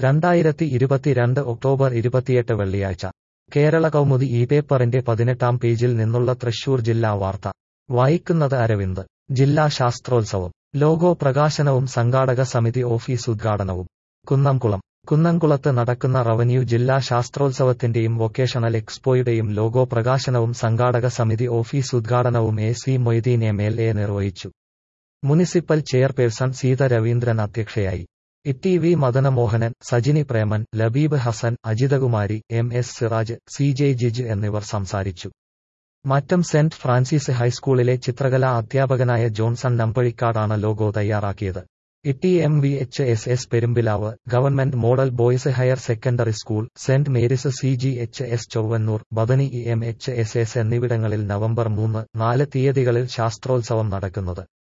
രണ്ടായിരത്തി ഇരുപത്തിരണ്ട് ഒക്ടോബർ ഇരുപത്തിയെട്ട് വെള്ളിയാഴ്ച കേരള കൗമുദി ഈ പേപ്പറിന്റെ പതിനെട്ടാം പേജിൽ നിന്നുള്ള തൃശൂർ ജില്ലാ വാർത്ത വായിക്കുന്നത് അരവിന്ദ് ജില്ലാ ശാസ്ത്രോത്സവം ലോഗോ പ്രകാശനവും സംഘാടക സമിതി ഓഫീസ് ഉദ്ഘാടനവും കുന്നംകുളം കുന്നംകുളത്ത് നടക്കുന്ന റവന്യൂ ജില്ലാ ശാസ്ത്രോത്സവത്തിന്റെയും വൊക്കേഷണൽ എക്സ്പോയുടെയും ലോഗോ പ്രകാശനവും സംഘാടക സമിതി ഓഫീസ് ഉദ്ഘാടനവും A C Moideen M L A നിർവഹിച്ചു മുനിസിപ്പൽ ചെയർപേഴ്സൺ സീത രവീന്ദ്രൻ അധ്യക്ഷയായി E V Madanamohanan Sajini Preman Labeeb Hasan Ajithakumari M S Siraj C J ജിജ് എന്നിവർ സംസാരിച്ചു മറ്റം സെന്റ് ഫ്രാൻസിസ് ഹൈസ്കൂളിലെ ചിത്രകലാ അധ്യാപകനായ ജോൺസൺ നമ്പഴിക്കാടാണ് ലോഗോ തയ്യാറാക്കിയത് E M V H S S Perumpilavu government model boys higher secondary school saint Mary's C G H S Chowwannur Bethany E M H S S എന്നിവിടങ്ങളിൽ November മൂന്ന് നാല് തീയതികളിൽ ശാസ്ത്രോത്സവം നടക്കുന്നത്